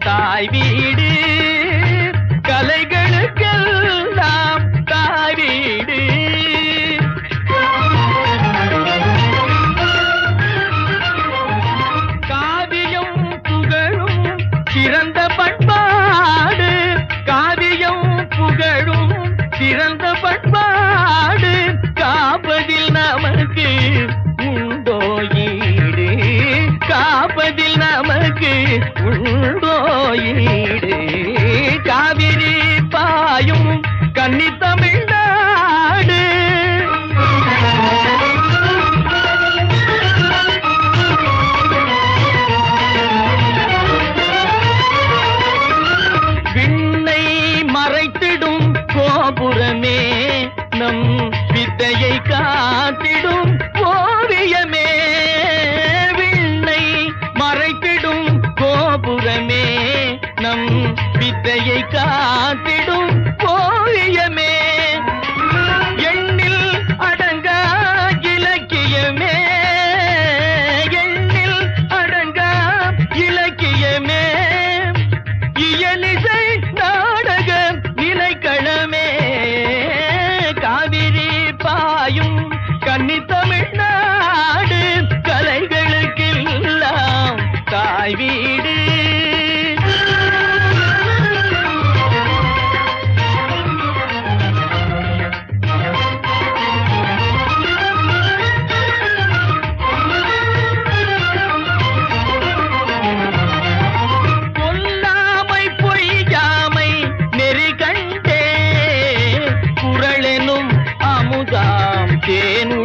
தாய் வீடு கலைகளுக்கெல்லாம் தாய் வீடு காவியம் புகழும் சிறந்த பண்பாடு காவியம் புகழும் சிறந்த பண்பாடு காப்பதில் நமக்கு உண்டோ ஈடு காப்பதில் நமக்கு உண்டோ ஈடு காவிரி பாயும் கன்னி தமிழ்நாடு விண்ணை மறைத்திடும் கோபுரமே நம் வித்தையை காத்திடும் ஓவியமே விண்ணை மறைத்திடும் கோபுரமே நம் வித்தையை காத்திடும் ஓவியமே எண்ணில் அடங்கா இலக்கியமே எண்ணில் அடங்கா இலக்கியமே இயலிசை நாடக நிலைக்களமே காவிரி பாயும் கன்னி தமிழ்நாடு கலைகளுக்கெல்லாம் தாய் வீடு கொல்லாமை பொய்யாமை நெறி கண்டே குரலெனும் அமுதாம் தேன்